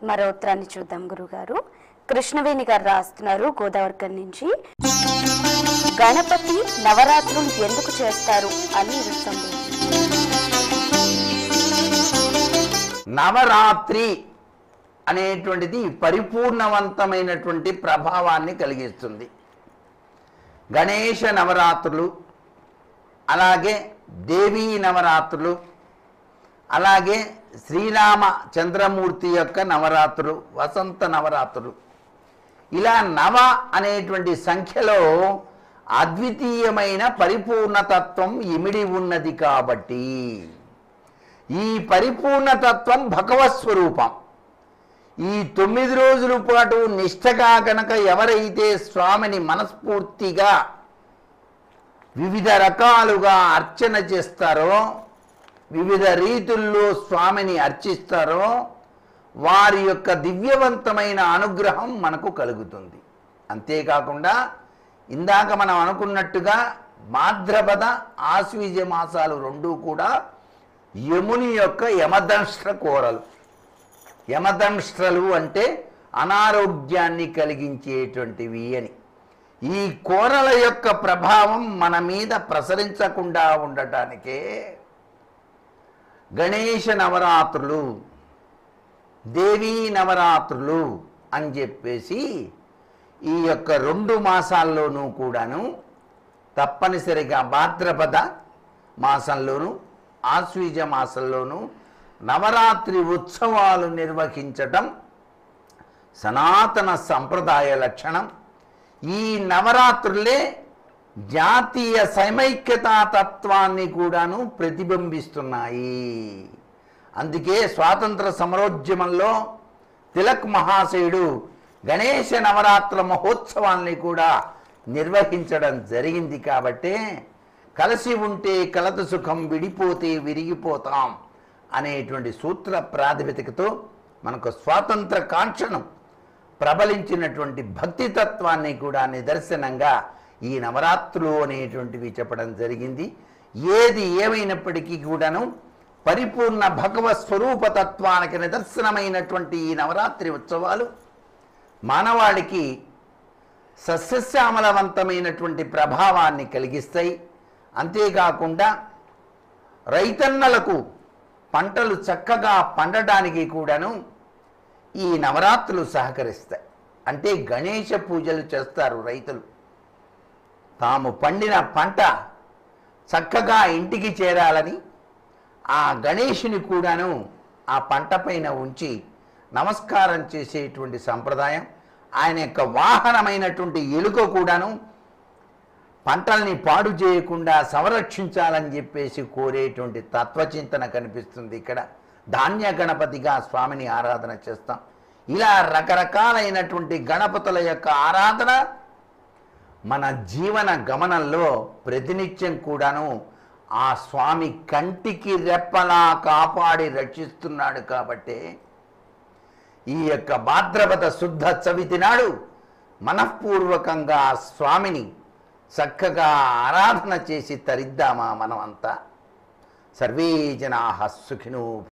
మరో ఉత్తరాన్ని చూద్దాం గురుగారు కృష్ణవేణి గారు రాస్తున్నారు గోదావరికర్ నుంచి గణపతి నవరాత్రులు ఎందుకు చేస్తారు అని సందేహం నవరాత్రి అనేటువంటిది పరిపూర్ణవంతమైనటువంటి ప్రభావాన్ని కలిగిస్తుంది గణేష నవరాత్రులు అలాగే దేవీ నవరాత్రులు అలాగే శ్రీరామ చంద్రమూర్తి యొక్క నవరాత్రులు వసంత నవరాత్రులు ఇలా నవ అనేటువంటి సంఖ్యలో అద్వితీయమైన పరిపూర్ణతత్వం ఇమిడి ఉన్నది కాబట్టి ఈ పరిపూర్ణతత్వం భగవత్ స్వరూపం ఈ తొమ్మిది రోజుల పాటు నిష్టగా గనక ఎవరైతే స్వామిని మనస్ఫూర్తిగా వివిధ రకాలుగా అర్చన చేస్తారో వివిధ రీతుల్లో స్వామిని అర్చిస్తారో వారి యొక్క దివ్యవంతమైన అనుగ్రహం మనకు కలుగుతుంది అంతేకాకుండా ఇందాక మనం అనుకున్నట్టుగా భాద్రపద ఆశ్వీజ మాసాలు రెండూ కూడా యముని యొక్క యమదంష్ట్ర కోరలు యమదంష్ట్రలు అంటే అనారోగ్యాన్ని కలిగించేటువంటివి అని ఈ కోరల యొక్క ప్రభావం మన మీద ప్రసరించకుండా ఉండటానికే గణేష నవరాత్రులు దేవీ నవరాత్రులు అని చెప్పేసి ఈ యొక్క రెండు మాసాల్లోనూ కూడాను తప్పనిసరిగా భాద్రపద మాసంలోను ఆశ్వీజ మాసంలోను నవరాత్రి ఉత్సవాలు నిర్వహించటం సనాతన సంప్రదాయ లక్షణం ఈ నవరాత్రులే జాతీయ సమైక్యతా తత్వాన్ని కూడాను ప్రతిబింబిస్తున్నాయి అందుకే స్వాతంత్ర సమరోద్యమంలో తిలక్ మహాశయుడు గణేష నవరాత్ర మహోత్సవాల్ని కూడా నిర్వహించడం జరిగింది కాబట్టే కలిసి ఉంటే కలత సుఖం విడిపోతే విరిగిపోతాం అనేటువంటి సూత్ర ప్రాతిపదికతో మనకు స్వాతంత్ర కాంక్షను ప్రబలించినటువంటి భక్తి తత్వాన్ని కూడా నిదర్శనంగా ఈ నవరాత్రులు అనేటువంటివి చెప్పడం జరిగింది ఏది ఏమైనప్పటికీ కూడాను పరిపూర్ణ భగవత్ స్వరూపతత్వానికి నిదర్శనమైనటువంటి ఈ నవరాత్రి ఉత్సవాలు మానవాళికి సస్యశ్యామలవంతమైనటువంటి ప్రభావాన్ని కలిగిస్తాయి అంతేకాకుండా రైతన్నలకు పంటలు చక్కగా పండడానికి కూడాను ఈ నవరాత్రులు సహకరిస్తాయి అంటే గణేష పూజలు చేస్తారు రైతులు తాము పండిన పంట చక్కగా ఇంటికి చేరాలని ఆ గణేషుని కూడాను ఆ పంట పైన ఉంచి నమస్కారం చేసేటువంటి సంప్రదాయం ఆయన యొక్క వాహనమైనటువంటి ఎలుక కూడాను పంటల్ని పాడు చేయకుండా సంరక్షించాలని చెప్పేసి కోరేటువంటి తత్వచింతన కనిపిస్తుంది ఇక్కడ ధాన్య గణపతిగా స్వామిని ఆరాధన చేస్తాం ఇలా రకరకాలైనటువంటి గణపతుల యొక్క ఆరాధన మన జీవన గమనంలో ప్రతినిత్యం కూడాను ఆ స్వామి కంటికి రెప్పలా కాపాడి రక్షిస్తున్నాడు కాబట్టే ఈ యొక్క భాద్రపద శుద్ధ చవితి నాడు మనఃపూర్వకంగా ఆ స్వామిని చక్కగా ఆరాధన చేసి తరిద్దామా మనం అంతా సర్వే జనా సుఖినో